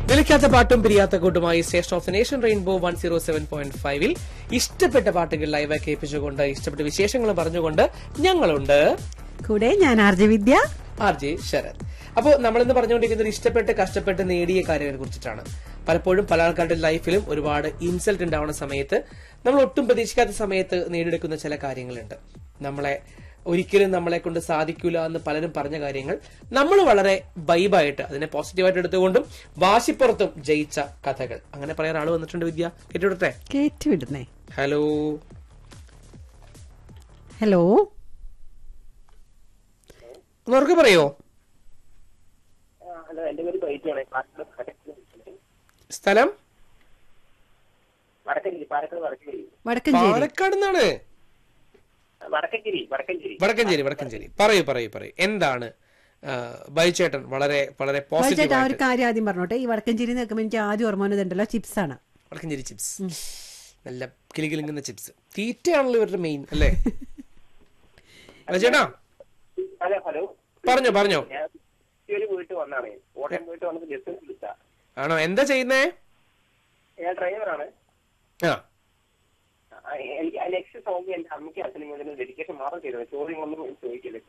നിലയ്ക്കാത്ത പാട്ടും പിരിയാത്ത കൂട്ടുമായി station of the nation rainbow one zero seven point ഫൈവിൽ ഇഷ്ടപ്പെട്ട പാട്ടുകൾ ലൈവായി കേൾപ്പിച്ചുകൊണ്ട് ഇഷ്ടപ്പെട്ട വിശേഷങ്ങൾ പറഞ്ഞുകൊണ്ട് ഞങ്ങളുണ്ട് കൂടെ ഞാൻ RJ Vidya R J Sharath അപ്പോൾ നമ്മളിന്ന് പറഞ്ഞുകൊണ്ടിരിക്കുന്നത് ഇഷ്ടപ്പെട്ട് കഷ്ടപ്പെട്ട് നേടിയ കാര്യങ്ങളെ കുറിച്ചിട്ടാണ് പലപ്പോഴും പല ആൾക്കാരുടെ ലൈഫിലും ഒരുപാട് ഇൻസൾട്ട് ഉണ്ടാവുന്ന സമയത്ത് നമ്മൾ ഒട്ടും പ്രതീക്ഷിക്കാത്ത സമയത്ത് നേടിയെടുക്കുന്ന ചില കാര്യങ്ങളുണ്ട് നമ്മളെ ഒരിക്കലും നമ്മളെ കൊണ്ട് സാധിക്കൂല എന്ന് പലരും പറഞ്ഞ കാര്യങ്ങൾ നമ്മൾ വളരെ വൈബായിട്ട് അതിനെ പോസിറ്റീവായിട്ട് എടുത്തുകൊണ്ടും വാശിപ്പുറത്തും ജയിച്ച കഥകൾ അങ്ങനെ പറയാൻ ആള് വന്നിട്ടുണ്ട് വിദ്യ കേട്ടുവിടട്ടെ കേറ്റുവിടുന്നേ ഹലോ ഹലോ ഉറക്കെ പറയോ ഹലോ എന്റെ പേര് ബൈറ്റാണ് പാലക്കാട് വടക്കഞ്ചേരി സ്ഥലം വടക്കഞ്ചേരി പാലക്കാട് വടക്കഞ്ചേരി വടക്കഞ്ചേരി പാലക്കാട് നിന്നാണ് വടക്കഞ്ചേരി വടക്കഞ്ചേരി വടക്കഞ്ചേരി വടക്കഞ്ചേരി പറയൂ പറയൂ പറയൂ എന്താണ് ആ, ബൈചേട്ടൻ വളരെ വളരെ ചേട്ടാ ഒരു പോസിറ്റീവ് കാര്യം ആദ്യം പറഞ്ഞോട്ടെ ഈ വടക്കഞ്ചേരി നിൽക്കുമ്പോൾ എനിക്ക് ആദ്യം ഓർമ്മ വന്നതുണ്ടല്ലോ ചിപ്സ് ആണ് വടക്കഞ്ചേരി ചിപ്സ് നല്ല കിളികിളിങ്ങുന്ന ചിപ്സ് തീറ്റയാണല്ലോ ഇവരുടെ മെയിൻ അല്ലേ ബൈചേട്ടാ ഹലോ ഹലോ പറഞ്ഞോ പറഞ്ഞോ ഞാൻ ഒരു വീട്ടിൽ വന്നാണ് കോട്ടയം വീട്ടിൽ വന്നപ്പോ ജസ്റ്റ് വിളിച്ച ആണോ എന്താ ചെയ്യുന്നേ ഞാൻ ഡ്രൈവറാണ് ആ ആ, എനിക്ക് നെക്സ്റ്റ് സോങ് എന്റെ അമ്മയ്ക്ക് അച്ഛനും ഇതിന് ഡെഡിക്കേഷൻ മാത്രം ചെയ്തത് ചോദ്യങ്ങളൊന്നും ചോദിക്കില്ല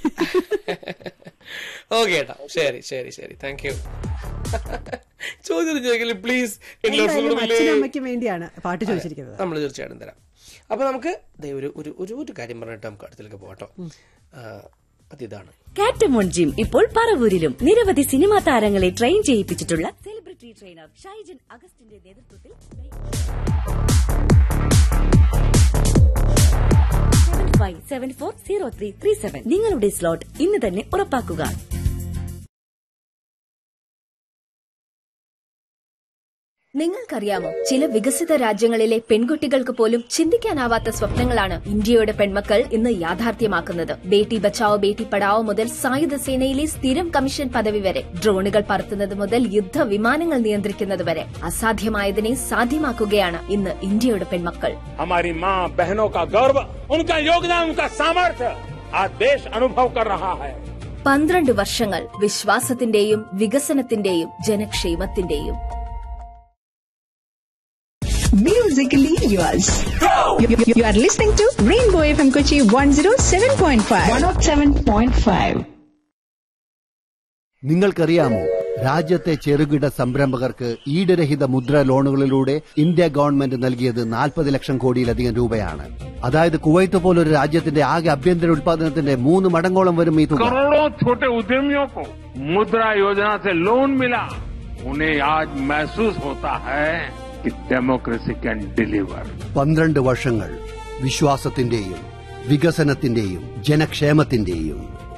ഓക്കെ ഏട്ടാ ശരി ശരി ശരി താങ്ക് യു ചോദ്യം ചോദിക്കല്ലേ പ്ലീസ് എന്തായാലും അച്ഛനും അമ്മയ്ക്കും വേണ്ടിയാണ് പാട്ട് ചോദിച്ചിരിക്കുന്നത് നമ്മൾ തീർച്ചയായിട്ടും തരാം അപ്പൊ നമുക്ക് ദേ ഒരു ഒരു ഒരു ഒരു കാര്യം പറഞ്ഞിട്ട് നമുക്ക് അടുത്തേക്ക് പോകട്ടോ അതിതാണ് കാറ്റമോൺ ജിം ഇപ്പോൾ പറവൂരിലും നിരവധി സിനിമാ താരങ്ങളെ ട്രെയിൻ ചെയ്യിപ്പിച്ചിട്ടുള്ള സെലിബ്രിറ്റി ട്രെയിനർ ഷൈജൻ അഗസ്റ്റിന്റെ നേതൃത്വത്തിൽ seven five seven four zero three three seven നിങ്ങളുടെ സ്ലോട്ട് ഇന്ന് തന്നെ ഉറപ്പാക്കുക നിങ്ങൾക്കറിയാമോ ചില വികസിത രാജ്യങ്ങളിലെ പെൺകുട്ടികൾക്ക് പോലും ചിന്തിക്കാനാവാത്ത സ്വപ്നങ്ങളാണ് ഇന്ത്യയുടെ പെൺമക്കൾ ഇന്ന് യാഥാർത്ഥ്യമാക്കുന്നത് ബേട്ടി ബച്ചാവോ ബേട്ടി പഠാവോ മുതൽ സായുധ സേനയിലെ സ്ഥിരം കമ്മീഷൻ പദവി വരെ ഡ്രോണുകൾ പറത്തുന്നത് മുതൽ യുദ്ധ വിമാനങ്ങൾ നിയന്ത്രിക്കുന്നത് വരെ അസാധ്യമായതിനെ സാധ്യമാക്കുകയാണ് ഇന്ന് ഇന്ത്യയുടെ പെൺമക്കൾ हमारी माँ बहनों का गर्व उनका योगदान उनका सामर्थ्य आज देश अनुभव कर रहा है പന്ത്രണ്ട് വർഷങ്ങൾ വിശ്വാസത്തിന്റെയും വികസനത്തിന്റെയും ജനക്ഷേമത്തിന്റെയും musically yours. You, you- you are listening to Rainbow FM Kochi 107.5. 107.5. നിങ്ങൾക്കറിയാമോ രാജ്യത്തെ ചെറുകിട സംരംഭകർക്ക് ഈടുരഹിത മുദ്ര ലോണുകളിലൂടെ ഇന്ത്യ ഗവൺമെന്റ് നൽകിയത് നാൽപ്പത് ലക്ഷം കോടിയിലധികം രൂപയാണ് അതായത് കുവൈത്ത് പോലൊരു രാജ്യത്തിന്റെ ആകെ ആഭ്യന്തര ഉത്പാദനത്തിന്റെ മൂന്ന് മടങ്ങോളം വരും ഈ തുക करोड़ों छोटे उद्यमियों को मुद्रा योजना से लोन मिला उन्हें आज महसूस होता है कि डेमोक्रेसी कैन डिलीवर പന്ത്രണ്ട് വർഷങ്ങൾ വിശ്വാസത്തിന്റെയും വികസനത്തിന്റെയും ജനക്ഷേമത്തിന്റെയും